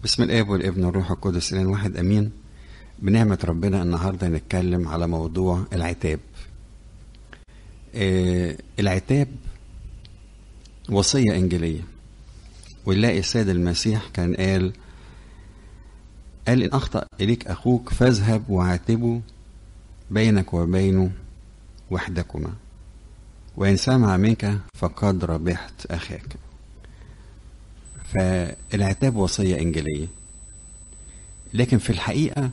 بسم الاب والابن والروح القدس الان واحد امين بنعمه ربنا النهارده نتكلم على موضوع العتاب آه العتاب وصيه انجيليه ونلاقي السيد المسيح كان قال قال ان اخطا اليك اخوك فاذهب وعاتبه بينك وبينه وحدكما وان سمع منك فقد ربحت اخاك فالعتاب وصية إنجيلية لكن في الحقيقة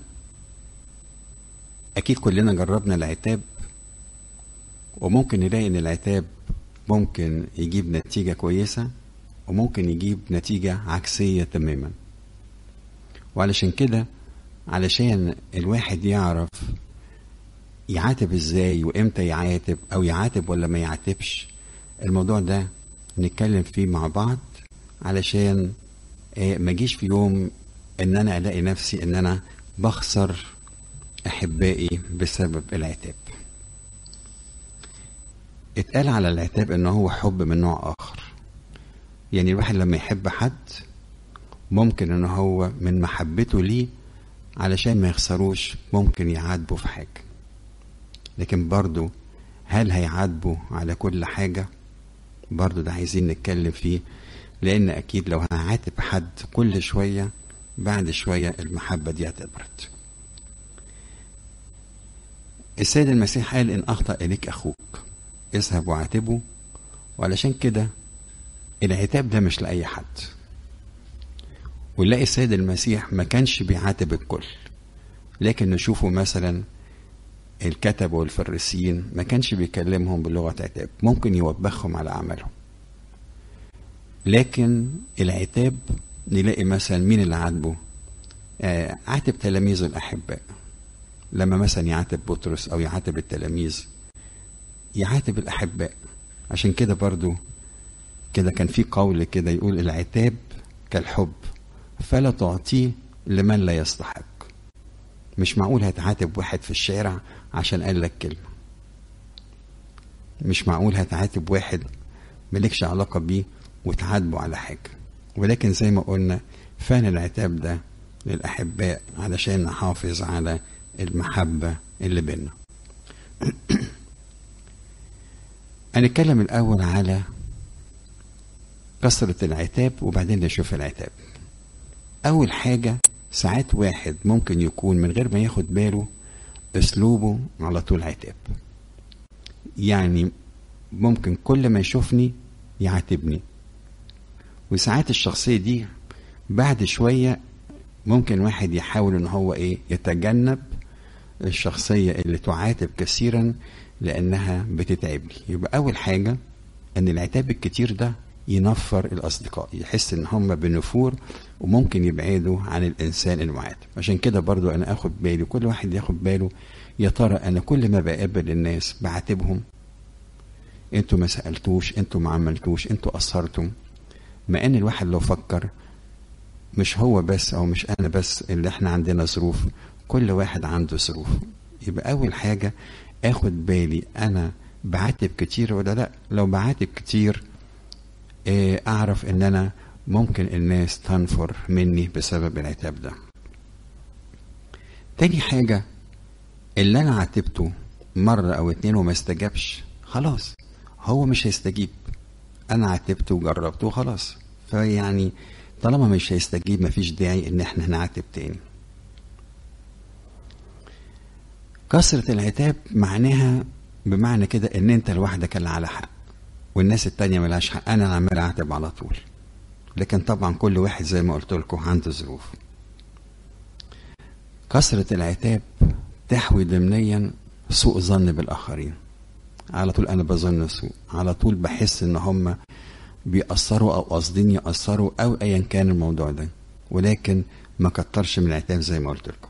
أكيد كلنا جربنا العتاب وممكن نلاقي إن العتاب ممكن يجيب نتيجة كويسة وممكن يجيب نتيجة عكسية تماما وعلشان كده علشان الواحد يعرف يعاتب ازاي وامتى يعاتب او يعاتب ولا ما يعاتبش الموضوع ده نتكلم فيه مع بعض علشان ما اجيش في يوم ان انا الاقي نفسي ان انا بخسر احبائي بسبب العتاب اتقال على العتاب ان هو حب من نوع اخر يعني الواحد لما يحب حد ممكن ان هو من محبته ليه علشان ما يخسروش ممكن يعاتبه في حاجة لكن برضو هل هيعاتبه على كل حاجة برضو ده عايزين نتكلم فيه لان اكيد لو هعاتب حد كل شويه بعد شويه المحبه دي هتبرد السيد المسيح قال ان اخطا اليك اخوك اذهب وعاتبه وعلشان كده العتاب ده مش لاي حد ونلاقي السيد المسيح ما كانش بيعاتب الكل لكن نشوفه مثلا الكتب والفريسيين ما كانش بيكلمهم بلغه عتاب ممكن يوبخهم على اعمالهم لكن العتاب نلاقي مثلا مين اللي عاتبه آه عاتب تلاميذه الأحباء لما مثلا يعاتب بطرس أو يعاتب التلاميذ يعاتب الأحباء عشان كده برضو كده كان في قول كده يقول العتاب كالحب فلا تعطيه لمن لا يستحق مش معقول هتعاتب واحد في الشارع عشان قال لك كلمة مش معقول هتعاتب واحد ملكش علاقة بيه وتعاتبوا على حاجة ولكن زي ما قلنا فان العتاب ده للأحباء علشان نحافظ على المحبة اللي بينا هنتكلم الأول على كثرة العتاب وبعدين نشوف العتاب أول حاجة ساعات واحد ممكن يكون من غير ما ياخد باله أسلوبه على طول عتاب يعني ممكن كل ما يشوفني يعاتبني وساعات الشخصية دي بعد شوية ممكن واحد يحاول ان هو ايه يتجنب الشخصية اللي تعاتب كثيرا لانها بتتعبني يبقى اول حاجة ان العتاب الكتير ده ينفر الاصدقاء يحس ان هم بنفور وممكن يبعدوا عن الانسان المعاتب عشان كده برضو انا اخد بالي كل واحد ياخد باله يا ترى انا كل ما بقابل الناس بعاتبهم انتوا ما سالتوش انتوا ما عملتوش انتوا قصرتم مع ان الواحد لو فكر مش هو بس او مش انا بس اللي احنا عندنا ظروف كل واحد عنده ظروف يبقى اول حاجة اخد بالي انا بعاتب كتير ولا لا لو بعاتب كتير اه اعرف ان انا ممكن الناس تنفر مني بسبب العتاب ده تاني حاجة اللي انا عاتبته مرة او اتنين وما استجابش خلاص هو مش هيستجيب انا عاتبته وجربته وخلاص فيعني طالما مش هيستجيب مفيش داعي ان احنا نعاتب تاني كثرة العتاب معناها بمعنى كده ان انت لوحدك اللي على حق والناس التانية ملهاش حق انا عمال اعاتب على طول لكن طبعا كل واحد زي ما قلت لكم عنده ظروف كثرة العتاب تحوي ضمنيا سوء ظن بالاخرين على طول انا بظن سوء على طول بحس ان هم بيأثروا او قاصدين يأثروا او ايا كان الموضوع ده ولكن ما كترش من العتاب زي ما قلت لكم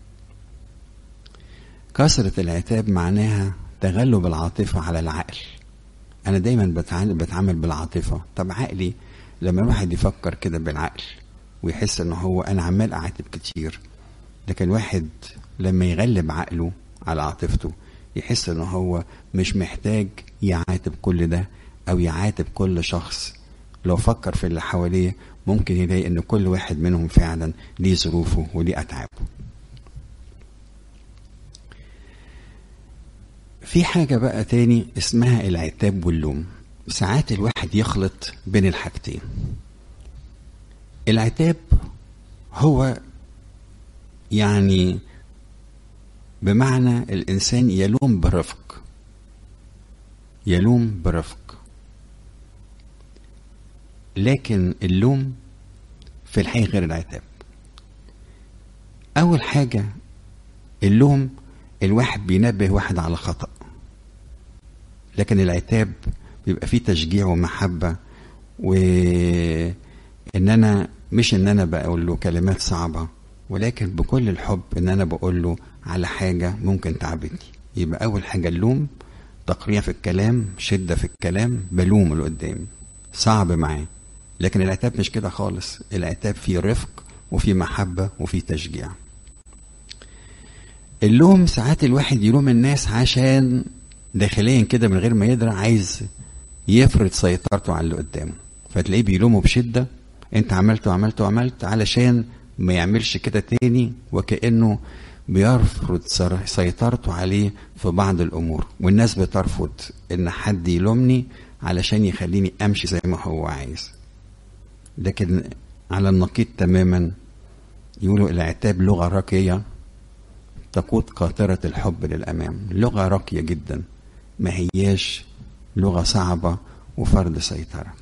كثرة العتاب معناها تغلب العاطفة على العقل انا دايما بتعامل بالعاطفة طب عقلي لما الواحد يفكر كده بالعقل ويحس ان هو انا عمال اعاتب كتير لكن واحد لما يغلب عقله على عاطفته يحس ان هو مش محتاج يعاتب كل ده او يعاتب كل شخص لو فكر في اللي حواليه ممكن يلاقي ان كل واحد منهم فعلا ليه ظروفه وليه اتعابه في حاجة بقى تاني اسمها العتاب واللوم ساعات الواحد يخلط بين الحاجتين العتاب هو يعني بمعنى الإنسان يلوم برفق يلوم برفق لكن اللوم في الحقيقة غير العتاب أول حاجة اللوم الواحد بينبه واحد على خطأ لكن العتاب بيبقى فيه تشجيع ومحبة وإن أنا مش إن أنا بقول له كلمات صعبة ولكن بكل الحب إن أنا بقول له على حاجة ممكن تعبتني يبقى أول حاجة اللوم تقريع في الكلام شدة في الكلام بلوم اللي قدامي صعب معاه لكن العتاب مش كده خالص العتاب فيه رفق وفيه محبة وفيه تشجيع اللوم ساعات الواحد يلوم الناس عشان داخليا كده من غير ما يدرى عايز يفرض سيطرته على اللي قدامه فتلاقيه بيلومه بشدة انت عملت وعملت وعملت علشان ما يعملش كده تاني وكأنه بيرفض سيطرته عليه في بعض الأمور والناس بترفض إن حد يلومني علشان يخليني أمشي زي ما هو عايز لكن على النقيض تماما يقولوا العتاب لغة راقية تقود قاطرة الحب للأمام لغة راقية جدا ما هياش لغة صعبة وفرض سيطرة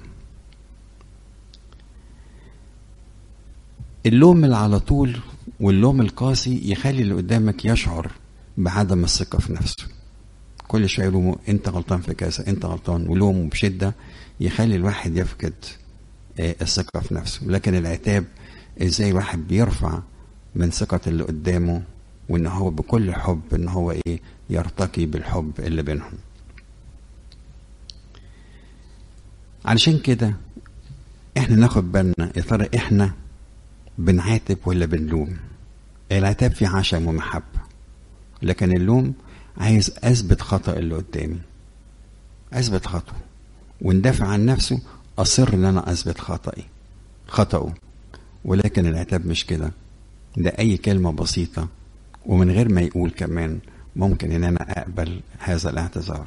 اللوم اللي على طول واللوم القاسي يخلي اللي قدامك يشعر بعدم الثقة في نفسه كل شوية يلومه انت غلطان في كذا انت غلطان ولومه بشدة يخلي الواحد يفقد الثقة في نفسه لكن العتاب ازاي واحد بيرفع من ثقة اللي قدامه وان هو بكل حب ان هو ايه يرتقي بالحب اللي بينهم علشان كده احنا ناخد بالنا يا ترى احنا بنعاتب ولا بنلوم العتاب فيه عشم ومحبة لكن اللوم عايز اثبت خطأ اللي قدامي اثبت خطأه وندافع عن نفسه اصر ان انا اثبت خطأي خطأه ولكن العتاب مش كده ده اي كلمة بسيطة ومن غير ما يقول كمان ممكن ان انا اقبل هذا الاعتذار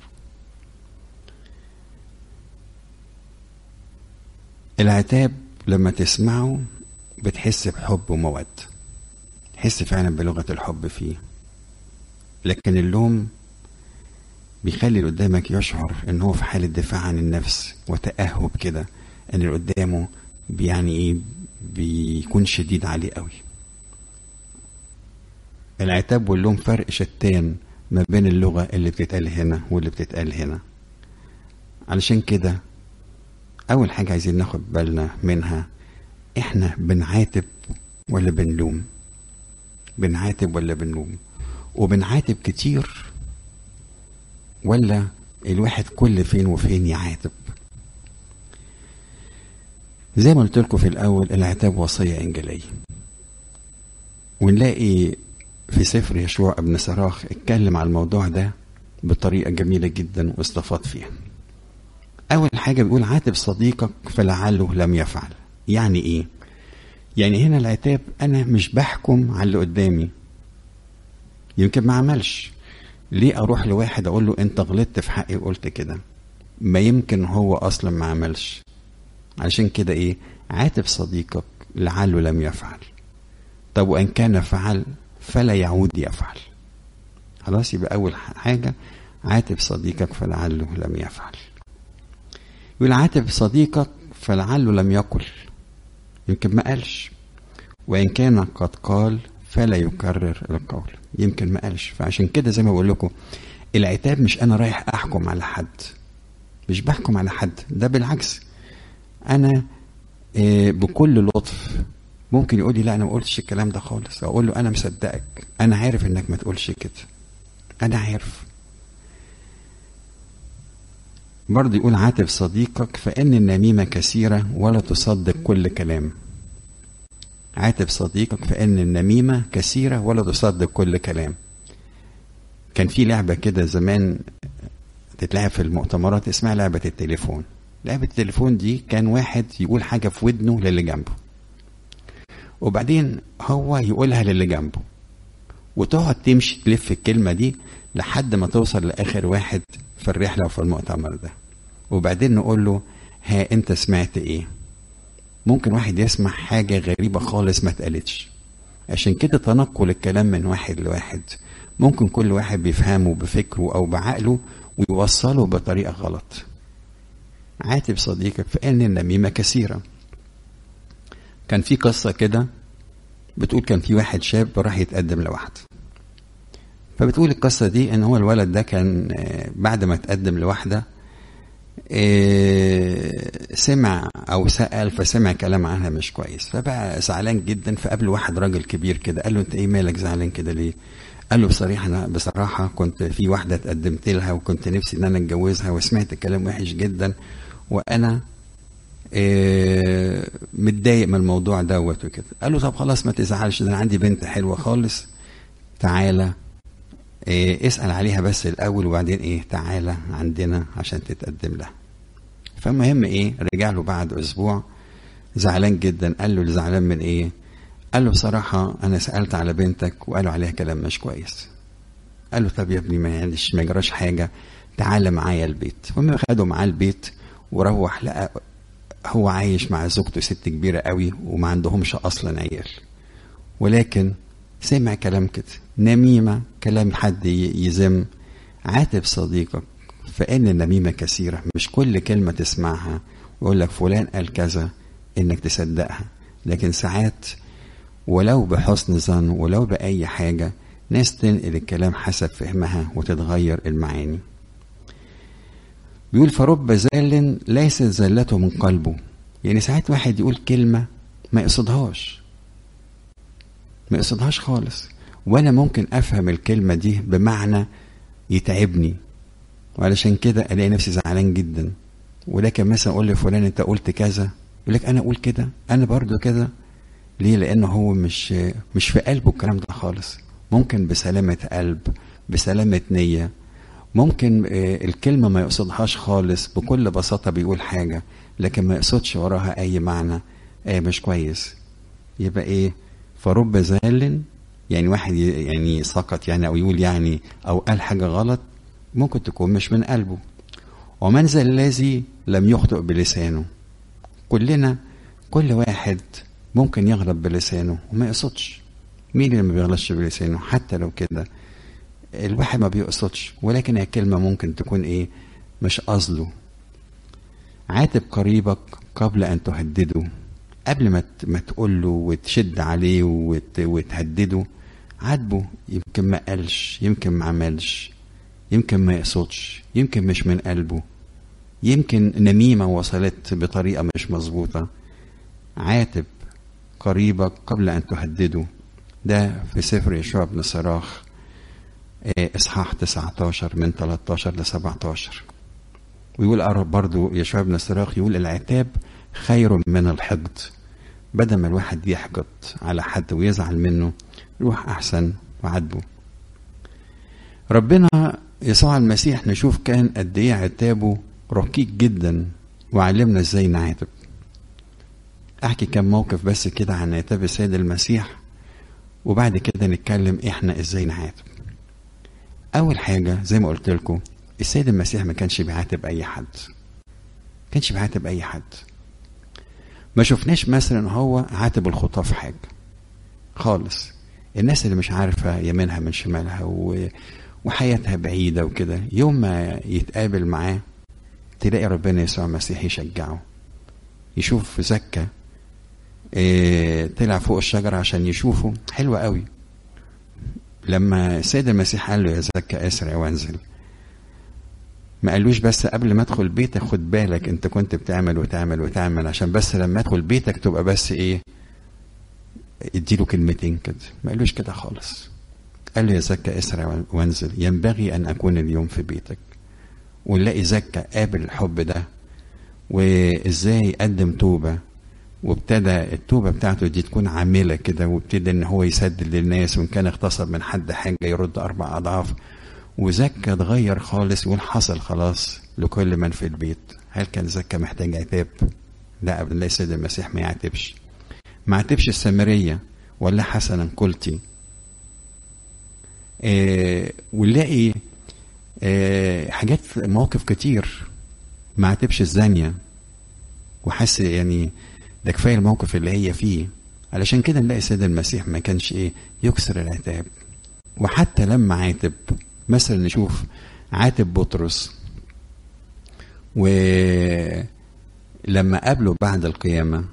العتاب لما تسمعه بتحس بحب ومود تحس فعلا بلغة الحب فيه لكن اللوم بيخلي اللي قدامك يشعر ان هو في حالة دفاع عن النفس وتأهب كده ان اللي قدامه يعني ايه بيكون شديد عليه قوي العتاب واللوم فرق شتان ما بين اللغة اللي بتتقال هنا واللي بتتقال هنا علشان كده أول حاجة عايزين ناخد بالنا منها إحنا بنعاتب ولا بنلوم بنعاتب ولا بنلوم وبنعاتب كتير ولا الواحد كل فين وفين يعاتب زي ما قلت لكم في الأول العتاب وصية إنجيلية ونلاقي في سفر يشوع ابن سراخ اتكلم على الموضوع ده بطريقة جميلة جدا واستفاض فيها أول حاجة بيقول عاتب صديقك فلعله لم يفعل يعني إيه؟ يعني هنا العتاب أنا مش بحكم على اللي قدامي يمكن ما عملش ليه أروح لواحد أقول له أنت غلطت في حقي وقلت كده ما يمكن هو أصلا ما عملش علشان كده إيه عاتب صديقك لعله لم يفعل طب وإن كان فعل فلا يعود يفعل خلاص يبقى أول حاجة عاتب صديقك فلعله لم يفعل يقول عاتب صديقك فلعله لم يقل يمكن ما قالش وإن كان قد قال فلا يكرر القول يمكن ما قالش فعشان كده زي ما بقول لكم العتاب مش أنا رايح أحكم على حد مش بحكم على حد ده بالعكس أنا بكل لطف ممكن يقول لي لا انا ما قلتش الكلام ده خالص اقول له انا مصدقك انا عارف انك ما تقولش كده انا عارف برضه يقول عاتب صديقك فان النميمه كثيره ولا تصدق كل كلام عاتب صديقك فان النميمه كثيره ولا تصدق كل كلام كان في لعبه كده زمان تتلعب في المؤتمرات اسمها لعبه التليفون لعبة التليفون دي كان واحد يقول حاجة في ودنه للي جنبه وبعدين هو يقولها للي جنبه وتقعد تمشي تلف الكلمة دي لحد ما توصل لآخر واحد في الرحلة وفي المؤتمر ده وبعدين نقول له ها انت سمعت ايه ممكن واحد يسمع حاجة غريبة خالص ما اتقالتش عشان كده تنقل الكلام من واحد لواحد ممكن كل واحد بيفهمه بفكره او بعقله ويوصله بطريقة غلط عاتب صديقك فإن النميمة كثيرة كان في قصة كده بتقول كان في واحد شاب راح يتقدم لواحدة فبتقول القصة دي ان هو الولد ده كان بعد ما تقدم لواحدة سمع او سأل فسمع كلام عنها مش كويس فبقى زعلان جدا فقابل واحد راجل كبير كده قال له انت ايه مالك زعلان كده ليه قال له بصراحة أنا بصراحة كنت في واحدة اتقدمت لها وكنت نفسي إن أنا أتجوزها وسمعت كلام وحش جدا وأنا إيه متضايق من الموضوع دوت وكده قال له طب خلاص ما تزعلش ده أنا عندي بنت حلوة خالص تعالى إيه اسأل عليها بس الأول وبعدين إيه تعالى عندنا عشان تتقدم لها فالمهم إيه رجع له بعد أسبوع زعلان جدا قال له اللي زعلان من إيه قال له بصراحة أنا سألت على بنتك وقالوا عليها كلام مش كويس قال له طب يا ابني ما يعملش ما يجراش حاجة تعالى معايا البيت المهم خده معاه البيت وروح لقى هو عايش مع زوجته ست كبيرة قوي وما عندهمش أصلا عيال ولكن سمع كلام كده نميمة كلام حد يذم عاتب صديقك فإن النميمة كثيرة مش كل كلمة تسمعها ويقول لك فلان قال كذا إنك تصدقها لكن ساعات ولو بحسن ظن ولو بأي حاجة ناس تنقل الكلام حسب فهمها وتتغير المعاني بيقول فرب زال ليست زلته من قلبه يعني ساعات واحد يقول كلمة ما يقصدهاش ما يقصدهاش خالص وأنا ممكن أفهم الكلمة دي بمعنى يتعبني وعلشان كده ألاقي نفسي زعلان جدا ولكن مثلا أقول لفلان أنت قلت كذا يقول لك أنا أقول كده أنا برضو كده ليه لأنه هو مش مش في قلبه الكلام ده خالص ممكن بسلامة قلب بسلامة نية ممكن الكلمة ما يقصدهاش خالص بكل بساطة بيقول حاجة لكن ما يقصدش وراها أي معنى آه مش كويس يبقى إيه فرب زال يعني واحد يعني سقط يعني أو يقول يعني أو قال حاجة غلط ممكن تكون مش من قلبه ومن ذا الذي لم يخطئ بلسانه كلنا كل واحد ممكن يغلط بلسانه وما يقصدش مين اللي ما بيغلطش بلسانه حتى لو كده الواحد ما بيقصدش ولكن الكلمة ممكن تكون ايه مش قصده عاتب قريبك قبل ان تهدده قبل ما ما تقول له وتشد عليه وت... وتهدده عاتبه يمكن ما قالش يمكن ما عملش يمكن ما يقصدش يمكن مش من قلبه يمكن نميمة وصلت بطريقة مش مظبوطة عاتب قريبك قبل أن تهدده ده في سفر يشوع بن صراخ إصحاح 19 من 13 ل 17 ويقول برضو يشوع بن صراخ يقول العتاب خير من الحقد بدل ما الواحد يحقد على حد ويزعل منه روح أحسن وعاتبه ربنا يسوع المسيح نشوف كان قد ايه عتابه رقيق جدا وعلمنا ازاي نعاتب احكي كم موقف بس كده عن عتاب السيد المسيح وبعد كده نتكلم احنا ازاي نعاتب اول حاجه زي ما قلت لكم السيد المسيح ما كانش بيعاتب اي حد كانش بيعاتب اي حد ما شفناش مثلا هو عاتب الخطاه في حاجه خالص الناس اللي مش عارفه يمينها من شمالها و... وحياتها بعيده وكده يوم ما يتقابل معاه تلاقي ربنا يسوع المسيح يشجعه يشوف زكا إيه طلع فوق الشجرة عشان يشوفه حلوة قوي لما السيد المسيح قال له يا زكا اسرع وانزل ما قالوش بس قبل ما ادخل بيتك خد بالك انت كنت بتعمل وتعمل وتعمل عشان بس لما ادخل بيتك تبقى بس ايه اديله كلمتين كده ما قالوش كده خالص قال له يا زكا اسرع وانزل ينبغي ان اكون اليوم في بيتك ونلاقي زكا قابل الحب ده وازاي قدم توبه وابتدى التوبه بتاعته دي تكون عامله كده وابتدى ان هو يسدد للناس وان كان اغتصب من حد حاجه يرد اربع اضعاف وزكا اتغير خالص يقول حصل خلاص لكل من في البيت هل كان زكا محتاج عتاب لا ابدا لا السيد المسيح ما يعاتبش ما عاتبش السامريه ولا حسنا قلتي آه ونلاقي آه حاجات مواقف كتير ما عاتبش الزانيه وحس يعني ده كفايه الموقف اللي هي فيه علشان كده نلاقي السيد المسيح ما كانش ايه يكسر العتاب وحتى لما عاتب مثلا نشوف عاتب بطرس ولما قابله بعد القيامة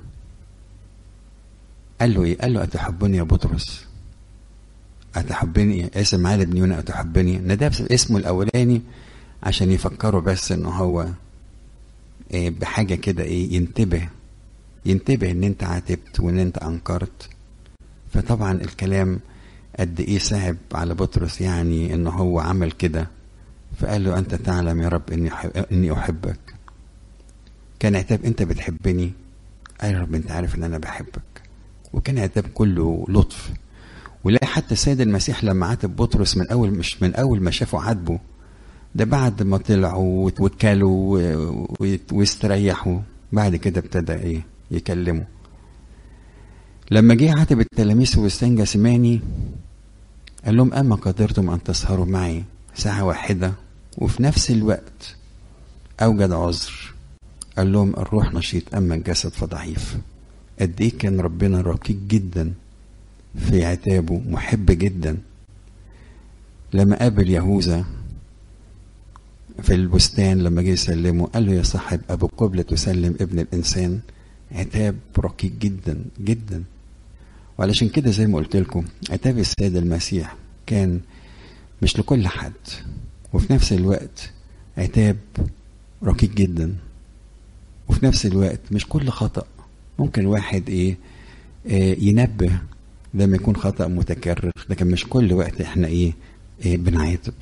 قال له ايه قال له أتحبني يا بطرس أتحبني اسم عالد بن يونا أتحبني نداب اسمه الأولاني عشان يفكروا بس إن هو إيه بحاجة كده إيه ينتبه ينتبه إن أنت عاتبت وإن أنت أنكرت فطبعا الكلام قد إيه صعب على بطرس يعني إن هو عمل كده فقال له أنت تعلم يا رب إني إني أحبك كان عتاب أنت بتحبني قال يا رب أنت عارف إن أنا بحبك وكان عتاب كله لطف ولا حتى السيد المسيح لما عاتب بطرس من أول مش من أول ما شافه عاتبه ده بعد ما طلعوا واتوكلوا واستريحوا بعد كده ابتدى ايه يكلموا لما جه عاتب التلاميذ وستان جسماني قال لهم اما قدرتم ان تسهروا معي ساعة واحدة وفي نفس الوقت أوجد عذر قال لهم الروح نشيط أما الجسد فضعيف قد إيه كان ربنا رقيق جدا في عتابه محب جدا لما قابل يهوذا في البستان لما جه يسلمه قال له يا صاحب أبو قبلة تسلم ابن الإنسان عتاب رقيق جدا جدا وعلشان كده زي ما قلت لكم عتاب السيد المسيح كان مش لكل حد وفي نفس الوقت عتاب رقيق جدا وفي نفس الوقت مش كل خطأ ممكن واحد ايه, إيه ينبه لما يكون خطأ متكرر لكن مش كل وقت احنا ايه, إيه بنعاتب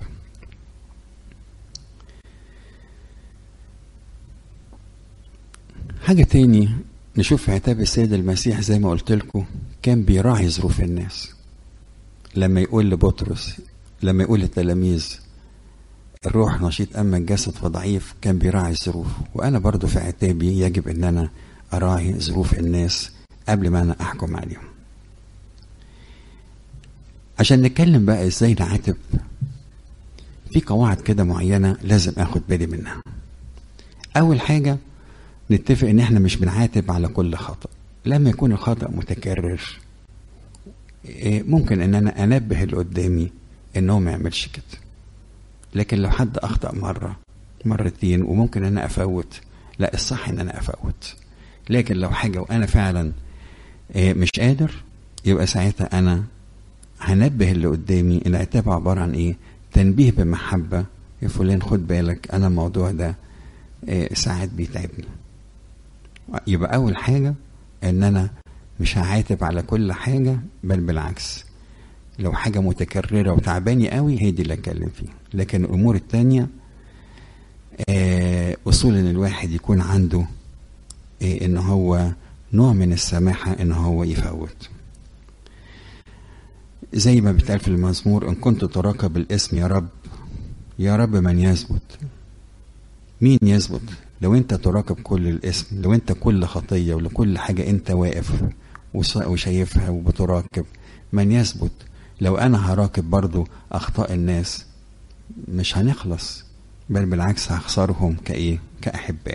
حاجة تاني نشوف عتاب السيد المسيح زي ما قلت لكم كان بيراعي ظروف الناس لما يقول لبطرس لما يقول للتلاميذ الروح نشيط اما الجسد فضعيف كان بيراعي الظروف وانا برضو في عتابي يجب ان انا اراعي ظروف الناس قبل ما انا احكم عليهم عشان نتكلم بقى ازاي نعاتب في قواعد كده معينة لازم اخد بالي منها اول حاجة نتفق ان احنا مش بنعاتب على كل خطأ لما يكون الخطأ متكرر ممكن ان انا انبه اللي قدامي انه ما يعملش كده لكن لو حد اخطا مره مرتين وممكن انا افوت لا الصح ان انا افوت لكن لو حاجه وانا فعلا مش قادر يبقى ساعتها انا هنبه اللي قدامي العتاب عباره عن ايه تنبيه بمحبه يا فلان خد بالك انا الموضوع ده ساعات بيتعبني يبقى اول حاجه ان انا مش هعاتب على كل حاجه بل بالعكس لو حاجة متكررة وتعباني قوي هي دي اللي اتكلم فيها لكن الامور التانية آه اصول ان الواحد يكون عنده آه ان هو نوع من السماحة ان هو يفوت زي ما بيتقال في المزمور ان كنت تراقب الاسم يا رب يا رب من يثبت مين يثبت لو انت تراقب كل الاسم لو انت كل خطية ولكل حاجة انت واقف وشايفها وبتراقب من يثبت لو انا هراقب برضو اخطاء الناس مش هنخلص بل بالعكس هخسرهم كايه كاحباء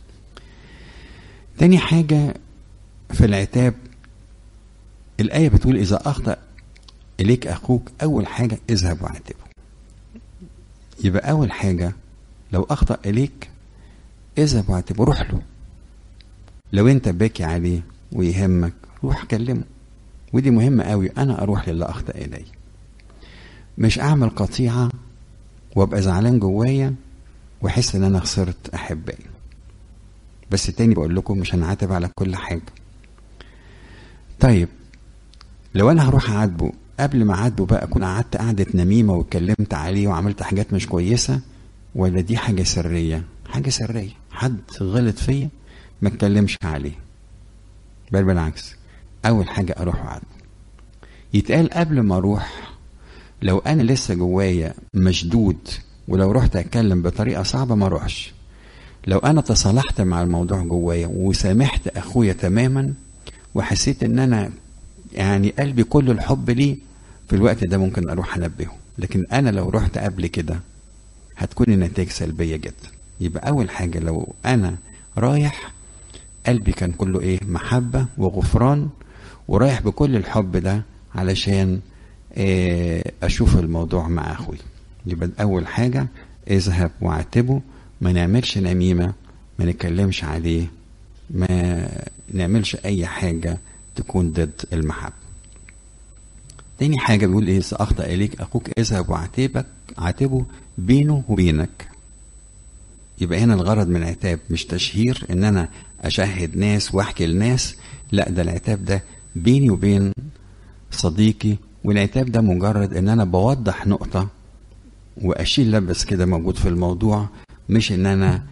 تاني حاجة في العتاب الآية بتقول إذا أخطأ إليك أخوك أول حاجة اذهب واعتبه يبقى أول حاجة لو أخطأ إليك اذهب واعتبه روح له لو أنت باكي عليه ويهمك روح كلمه ودي مهمة قوي أنا أروح للي أخطأ إلي مش أعمل قطيعة وأبقى زعلان جوايا وأحس إن أنا خسرت أحبائي بس تاني بقول لكم مش هنعاتب على كل حاجة طيب لو أنا هروح أعاتبه قبل ما أعاتبه بقى أكون قعدت قعدة نميمة واتكلمت عليه وعملت حاجات مش كويسة ولا دي حاجة سرية حاجة سرية حد غلط فيا ما اتكلمش عليه بل بالعكس اول حاجه اروح اعاتبه يتقال قبل ما اروح لو انا لسه جوايا مشدود ولو رحت اتكلم بطريقه صعبه ما اروحش لو انا تصالحت مع الموضوع جوايا وسامحت اخويا تماما وحسيت ان انا يعني قلبي كل الحب ليه في الوقت ده ممكن اروح انبهه لكن انا لو رحت قبل كده هتكون النتائج سلبيه جدا يبقى اول حاجه لو انا رايح قلبي كان كله ايه محبه وغفران ورايح بكل الحب ده علشان إيه اشوف الموضوع مع اخوي يبقى اول حاجه اذهب واعتبه ما نعملش نميمه ما نتكلمش عليه ما نعملش اي حاجه تكون ضد المحبه تاني حاجه بيقول ايه ساخطا اليك اخوك اذهب واعتبك عاتبه بينه وبينك يبقى هنا الغرض من العتاب مش تشهير ان انا اشهد ناس واحكي لناس لا ده العتاب ده بيني وبين صديقي والعتاب ده مجرد ان انا بوضح نقطة واشيل لبس كده موجود في الموضوع مش ان انا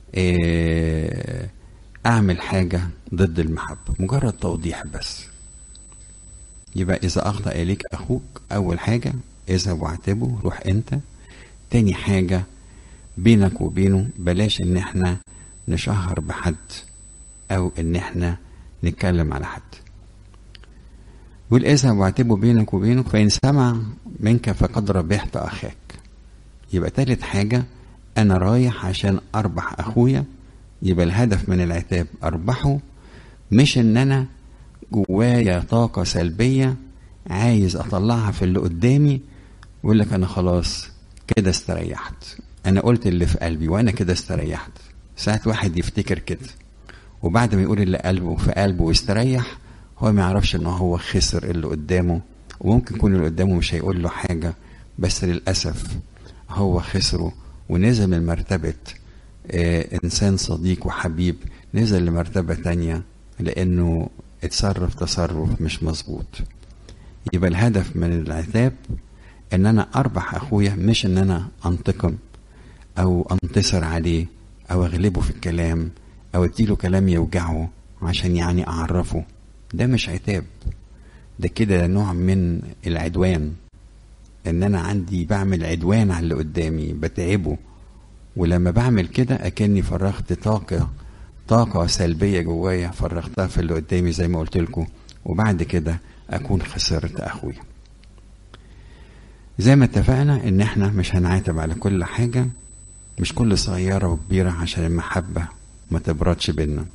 اعمل حاجة ضد المحبة مجرد توضيح بس يبقى اذا اخطأ اليك اخوك اول حاجة اذهب واعتبه روح انت تاني حاجة بينك وبينه بلاش ان احنا نشهر بحد او ان احنا نتكلم على حد يقول اذهب واعتبه بينك وبينه فان سمع منك فقد ربحت اخاك يبقى تالت حاجة انا رايح عشان اربح اخويا يبقى الهدف من العتاب اربحه مش ان انا جوايا طاقة سلبية عايز اطلعها في اللي قدامي ويقول لك انا خلاص كده استريحت انا قلت اللي في قلبي وانا كده استريحت ساعات واحد يفتكر كده وبعد ما يقول اللي قلبه في قلبه ويستريح هو ما يعرفش ان هو خسر اللي قدامه وممكن يكون اللي قدامه مش هيقول له حاجة بس للأسف هو خسره ونزل من مرتبة آه إنسان صديق وحبيب نزل لمرتبة تانية لأنه اتصرف تصرف مش مظبوط يبقى الهدف من العتاب ان انا اربح اخويا مش ان انا انتقم او انتصر عليه او اغلبه في الكلام او اديله كلام يوجعه عشان يعني اعرفه ده مش عتاب ده كده نوع من العدوان ان انا عندي بعمل عدوان على اللي قدامي بتعبه ولما بعمل كده اكني فرغت طاقة طاقة سلبية جوايا فرغتها في اللي قدامي زي ما قلت لكم وبعد كده اكون خسرت اخويا زي ما اتفقنا ان احنا مش هنعاتب على كل حاجة مش كل صغيرة وكبيرة عشان المحبة ما تبردش بينا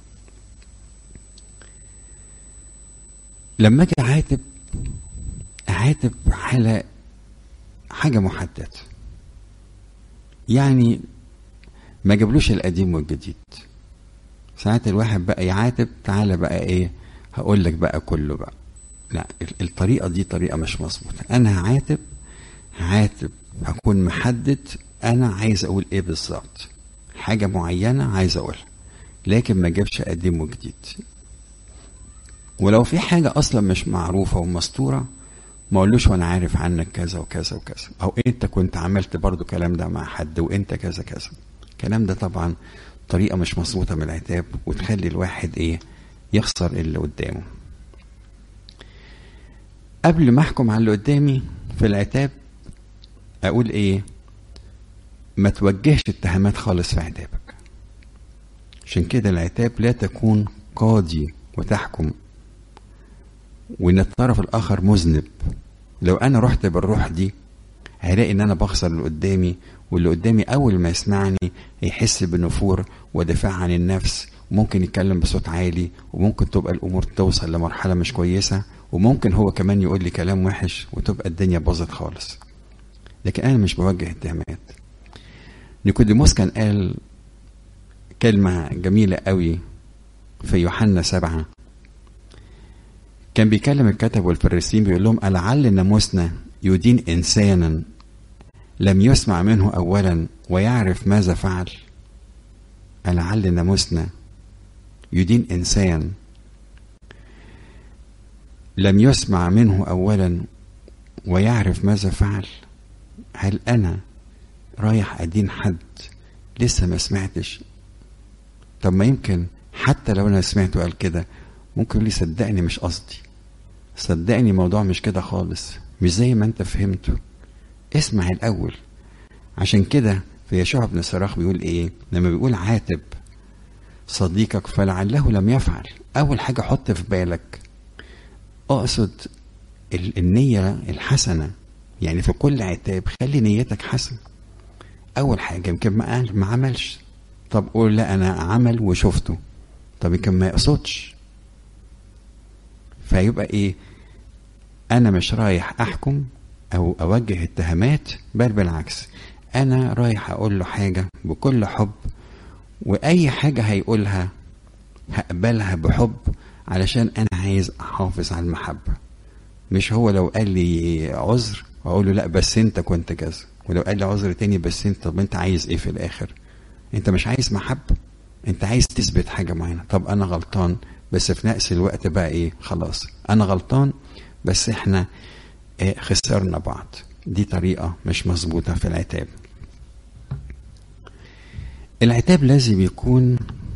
لما اجي اعاتب اعاتب على حاجة محددة يعني ما جابلوش القديم والجديد ساعات الواحد بقى يعاتب تعالى بقى ايه هقول لك بقى كله بقى لا الطريقة دي طريقة مش مظبوطة انا هعاتب هعاتب هكون محدد انا عايز اقول ايه بالظبط حاجة معينة عايز اقولها لكن ما جابش قديم وجديد ولو في حاجة اصلا مش معروفة ومستورة ما اقولوش وانا عارف عنك كذا وكذا وكذا او انت كنت عملت برضو كلام ده مع حد وانت كذا كذا الكلام ده طبعا طريقة مش مظبوطة من العتاب وتخلي الواحد ايه يخسر اللي قدامه قبل ما احكم على اللي قدامي في العتاب اقول ايه ما توجهش اتهامات خالص في عتابك عشان كده العتاب لا تكون قاضي وتحكم وان الطرف الاخر مذنب لو انا رحت بالروح دي هلاقي ان انا بخسر اللي قدامي واللي قدامي اول ما يسمعني يحس بنفور ودفاع عن النفس وممكن يتكلم بصوت عالي وممكن تبقى الامور توصل لمرحله مش كويسه وممكن هو كمان يقول لي كلام وحش وتبقى الدنيا باظت خالص لكن انا مش بوجه اتهامات نيكوديموس كان قال كلمة جميلة قوي في يوحنا سبعة كان بيكلم الكتب والفريسيين بيقول لهم ألعل ناموسنا يدين إنسانا لم يسمع منه أولا ويعرف ماذا فعل ألعل ناموسنا يدين إنسان لم يسمع منه أولا ويعرف ماذا فعل هل أنا رايح أدين حد لسه ما سمعتش طب ما يمكن حتى لو أنا سمعت وقال كده ممكن يقول لي صدقني مش قصدي صدقني الموضوع مش كده خالص مش زي ما انت فهمته اسمع الأول عشان كده فيشوع بن صراخ بيقول ايه لما بيقول عاتب صديقك فلعله لم يفعل اول حاجه حط في بالك اقصد النيه الحسنه يعني في كل عتاب خلي نيتك حسنه اول حاجه يمكن ما قال ما عملش طب قول لا انا عمل وشفته طب يمكن ما يقصدش فيبقى ايه انا مش رايح احكم او اوجه اتهامات بل بالعكس انا رايح اقول له حاجه بكل حب واي حاجه هيقولها هقبلها بحب علشان انا عايز احافظ على المحبه مش هو لو قال لي عذر واقول له لا بس انت كنت كذا ولو قال لي عذر تاني بس انت طب انت عايز ايه في الاخر انت مش عايز محبه انت عايز تثبت حاجه معينه طب انا غلطان بس في نفس الوقت بقى ايه خلاص انا غلطان بس احنا اه خسرنا بعض دي طريقه مش مظبوطه في العتاب العتاب لازم يكون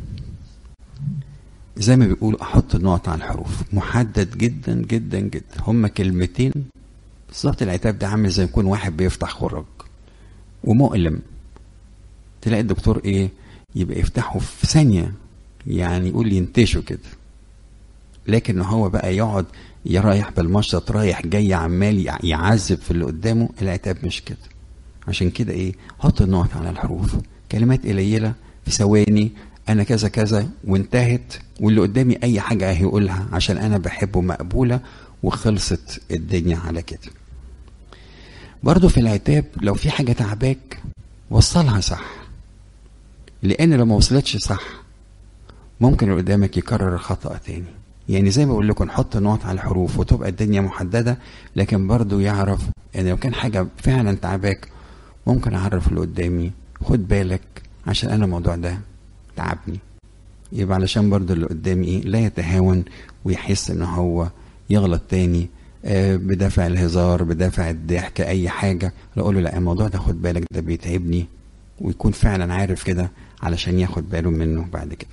زي ما بيقولوا احط النقط على الحروف محدد جدا جدا جدا هما كلمتين بالظبط العتاب ده عامل زي يكون واحد بيفتح خراج ومؤلم تلاقي الدكتور ايه يبقى يفتحه في ثانيه يعني يقول لي ينتشه كده لكن هو بقى يقعد يرايح بالمشط رايح جاي عمال يعذب في اللي قدامه العتاب مش كده عشان كده ايه حط النقط على الحروف كلمات قليله في ثواني انا كذا كذا وانتهت واللي قدامي اي حاجه هيقولها عشان انا بحبه مقبوله وخلصت الدنيا على كده برضه في العتاب لو في حاجه تعباك وصلها صح لان لو ما وصلتش صح ممكن اللي قدامك يكرر الخطا تاني يعني زي ما بقول لكم نحط نقط على الحروف وتبقى الدنيا محدده لكن برضه يعرف ان لو كان حاجه فعلا تعباك ممكن اعرف اللي قدامي خد بالك عشان انا الموضوع ده تعبني يبقى علشان برضه اللي قدامي ايه لا يتهاون ويحس ان هو يغلط تاني آه بدافع الهزار بدافع الضحك اي حاجه اقول له لا الموضوع ده خد بالك ده بيتعبني ويكون فعلا عارف كده علشان ياخد باله منه بعد كده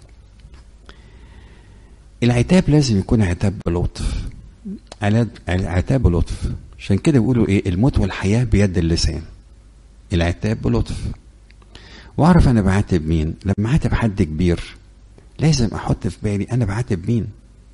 العتاب لازم يكون عتاب بلطف عتاب بلطف عشان كده بيقولوا ايه الموت والحياه بيد اللسان العتاب بلطف واعرف انا بعاتب مين لما عاتب حد كبير لازم احط في بالي انا بعاتب مين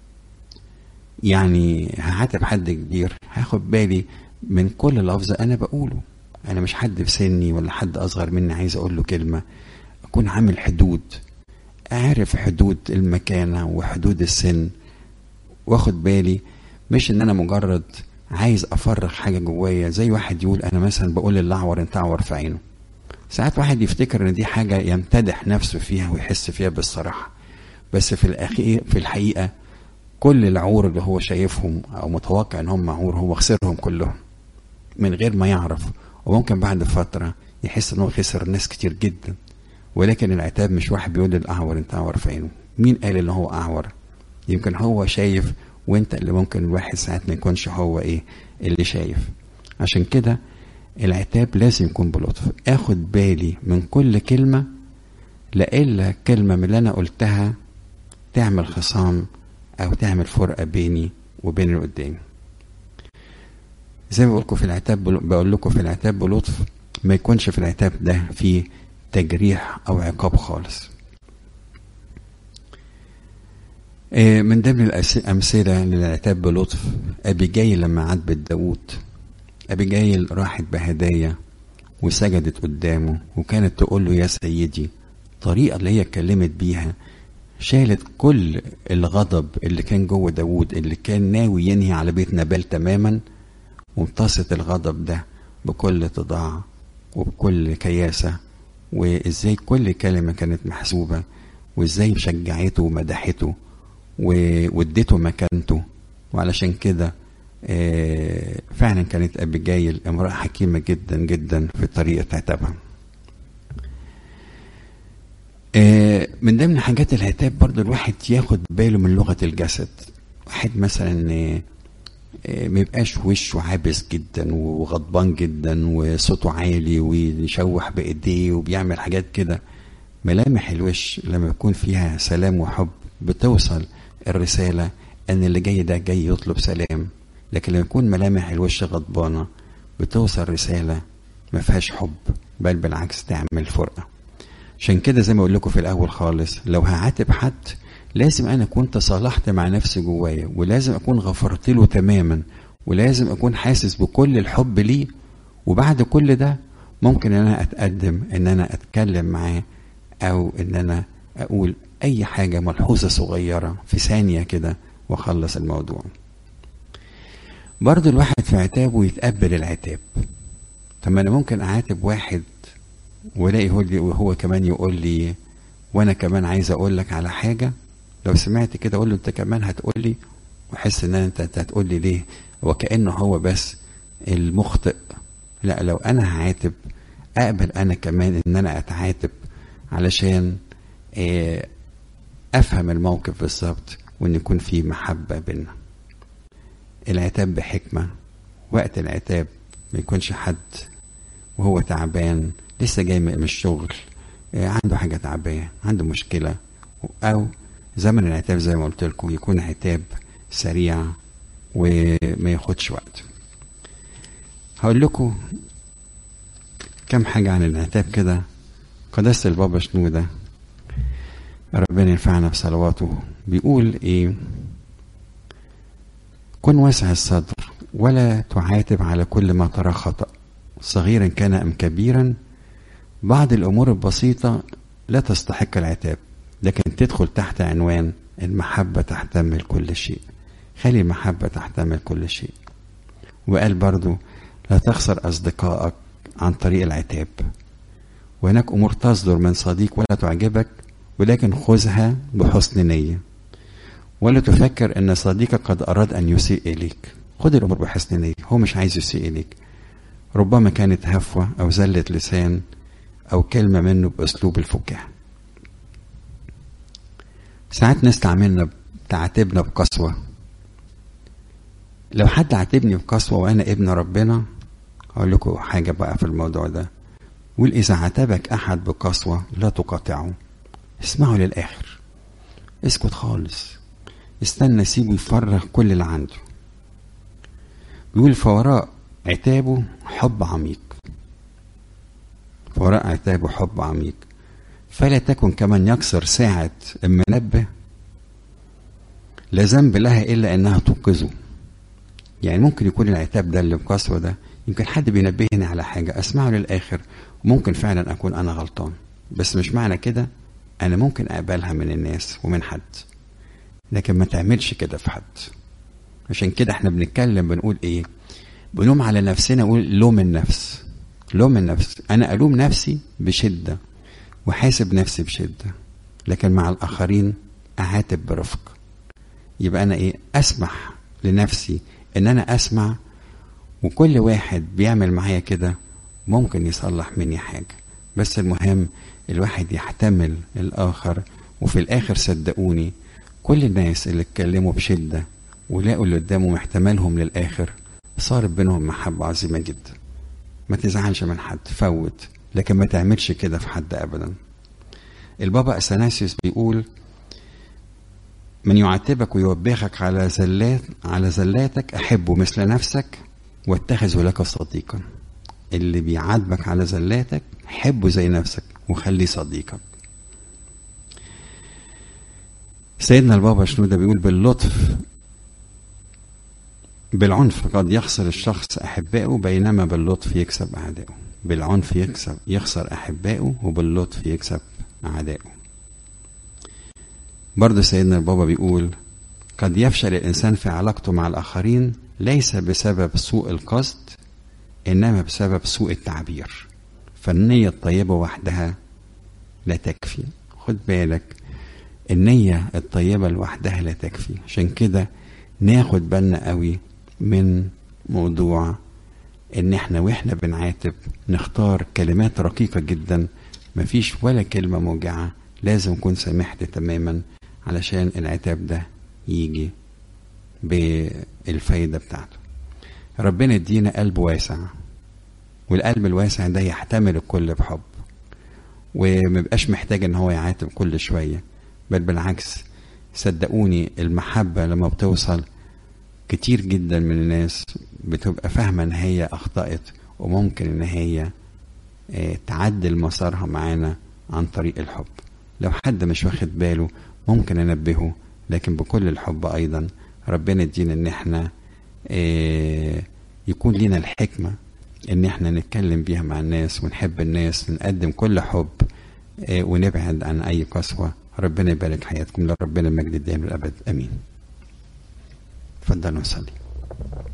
يعني هعاتب حد كبير هاخد بالي من كل لفظ انا بقوله انا مش حد في سني ولا حد اصغر مني عايز اقول له كلمه اكون عامل حدود اعرف حدود المكانه وحدود السن واخد بالي مش ان انا مجرد عايز افرغ حاجه جوايا زي واحد يقول انا مثلا بقول للاعور انت اعور في عينه ساعات واحد يفتكر ان دي حاجه يمتدح نفسه فيها ويحس فيها بالصراحه بس في الاخير في الحقيقه كل العور اللي هو شايفهم او متوقع ان هم عور هو خسرهم كلهم من غير ما يعرف وممكن بعد فتره يحس ان هو خسر ناس كتير جدا ولكن العتاب مش واحد بيقول للاعور انت اعور في عينه مين قال ان هو اعور يمكن هو شايف وانت اللي ممكن الواحد ساعات ما يكونش هو ايه اللي شايف عشان كده العتاب لازم يكون بلطف اخد بالي من كل كلمة لإلا كلمة من اللي أنا قلتها تعمل خصام أو تعمل فرقة بيني وبين اللي قدامي زي ما بقول لكم في العتاب بقول لكم في العتاب بلطف ما يكونش في العتاب ده فيه تجريح أو عقاب خالص من ضمن الأمثلة للعتاب بلطف أبيجايل لما عاتبت داوود أبيجايل راحت بهدايا وسجدت قدامه وكانت تقول له يا سيدي الطريقة اللي هي اتكلمت بيها شالت كل الغضب اللي كان جوه داوود اللي كان ناوي ينهي على بيت نبال تماما وامتصت الغضب ده بكل اتضاع وبكل كياسة وازاي كل كلمة كانت محسوبة وازاي شجعته ومدحته واديته مكانته وعلشان كده فعلا كانت أبيجايل امرأة حكيمة جدا جدا في طريقة عتابها من ضمن حاجات العتاب برضو الواحد ياخد باله من لغة الجسد واحد مثلا ما يبقاش وشه عابس جدا وغضبان جدا وصوته عالي ويشوح بايديه وبيعمل حاجات كده ملامح الوش لما يكون فيها سلام وحب بتوصل الرسالة ان اللي جاي ده جاي يطلب سلام لكن لما يكون ملامح الوش غضبانة بتوصل رسالة ما فيهاش حب بل بالعكس تعمل فرقة عشان كده زي ما اقول لكم في الاول خالص لو هعاتب حد لازم انا اكون تصالحت مع نفسي جوايا ولازم اكون غفرت له تماما ولازم اكون حاسس بكل الحب ليه وبعد كل ده ممكن ان انا اتقدم ان انا اتكلم معاه او ان انا اقول اي حاجة ملحوظة صغيرة في ثانية كده واخلص الموضوع برضو الواحد في عتابه يتقبل العتاب طب ما انا ممكن اعاتب واحد والاقي هو وهو كمان يقول لي وانا كمان عايز اقول لك على حاجه لو سمعت كده اقول له انت كمان هتقول لي واحس ان انت هتقول لي ليه وكانه هو بس المخطئ لا لو انا هعاتب اقبل انا كمان ان انا اتعاتب علشان افهم الموقف بالظبط وان يكون في محبه بينا العتاب بحكمه وقت العتاب ما يكونش حد وهو تعبان لسه جاي من الشغل عنده حاجه تعباه عنده مشكله او زمن العتاب زي ما قلت لكم يكون عتاب سريع وما ياخدش وقت هقول لكم كم حاجة عن العتاب كده قداسة البابا شنودة ربنا ينفعنا بصلواته بيقول ايه كن واسع الصدر ولا تعاتب على كل ما ترى خطأ صغيرا كان أم كبيرا بعض الأمور البسيطة لا تستحق العتاب لكن تدخل تحت عنوان المحبة تحتمل كل شيء خلي المحبة تحتمل كل شيء وقال برضو لا تخسر أصدقائك عن طريق العتاب وهناك أمور تصدر من صديق ولا تعجبك ولكن خذها بحسن نية ولا تفكر أن صديقك قد أراد أن يسيء إليك خذ الأمور بحسن نية هو مش عايز يسيء إليك ربما كانت هفوة أو زلة لسان أو كلمة منه بأسلوب الفكاهة ساعات ناس تعاملنا تعاتبنا بقسوة لو حد عاتبني بقسوة وأنا ابن ربنا أقول لكم حاجة بقى في الموضوع ده قول إذا عاتبك أحد بقسوة لا تقاطعه اسمعه للآخر اسكت خالص استنى سيبه يفرغ كل اللي عنده بيقول فوراء عتابه حب عميق فوراء عتابه حب عميق فلا تكن كمن يكسر ساعة المنبه لا ذنب لها إلا أنها تنقذه يعني ممكن يكون العتاب ده اللي بقسوة ده يمكن حد بينبهني على حاجة أسمعه للآخر وممكن فعلا أكون أنا غلطان بس مش معنى كده أنا ممكن أقبلها من الناس ومن حد لكن ما تعملش كده في حد عشان كده احنا بنتكلم بنقول ايه بنلوم على نفسنا نقول لوم النفس لوم النفس انا الوم نفسي بشده وحاسب نفسي بشده لكن مع الاخرين اعاتب برفق يبقى انا ايه اسمح لنفسي ان انا اسمع وكل واحد بيعمل معايا كده ممكن يصلح مني حاجه بس المهم الواحد يحتمل الاخر وفي الاخر صدقوني كل الناس اللي اتكلموا بشده ولقوا اللي قدامه محتملهم للاخر صارت بينهم محبه عظيمه جدا ما تزعلش من حد فوت لكن ما تعملش كده في حد ابدا البابا اثناسيوس بيقول من يعاتبك ويوبخك على زلات على زلاتك احبه مثل نفسك واتخذه لك صديقا اللي بيعاتبك على زلاتك حبه زي نفسك وخليه صديقك سيدنا البابا شنودة بيقول باللطف بالعنف قد يخسر الشخص أحبائه بينما باللطف يكسب أعدائه بالعنف يكسب يخسر أحبائه وباللطف يكسب أعدائه برضه سيدنا البابا بيقول قد يفشل الإنسان في علاقته مع الآخرين ليس بسبب سوء القصد إنما بسبب سوء التعبير فالنية الطيبة وحدها لا تكفي خد بالك النية الطيبة لوحدها لا تكفي عشان كده ناخد بالنا قوي من موضوع ان احنا واحنا بنعاتب نختار كلمات رقيقة جدا مفيش ولا كلمة موجعة لازم نكون سامحت تماما علشان العتاب ده يجي بالفايدة بتاعته ربنا يدينا قلب واسع والقلب الواسع ده يحتمل الكل بحب ومبقاش محتاج ان هو يعاتب كل شوية بل بالعكس صدقوني المحبة لما بتوصل كتير جدا من الناس بتبقى فاهمة ان هي اخطأت وممكن ان هي آه، تعدل مسارها معانا عن طريق الحب لو حد مش واخد باله ممكن انبهه لكن بكل الحب ايضا ربنا يدينا ان احنا آه، يكون لنا الحكمة ان احنا نتكلم بيها مع الناس ونحب الناس نقدم كل حب آه، ونبعد عن اي قسوة ربنا يبارك حياتكم لربنا المجد الدائم للابد امين اتفضلوا نصلي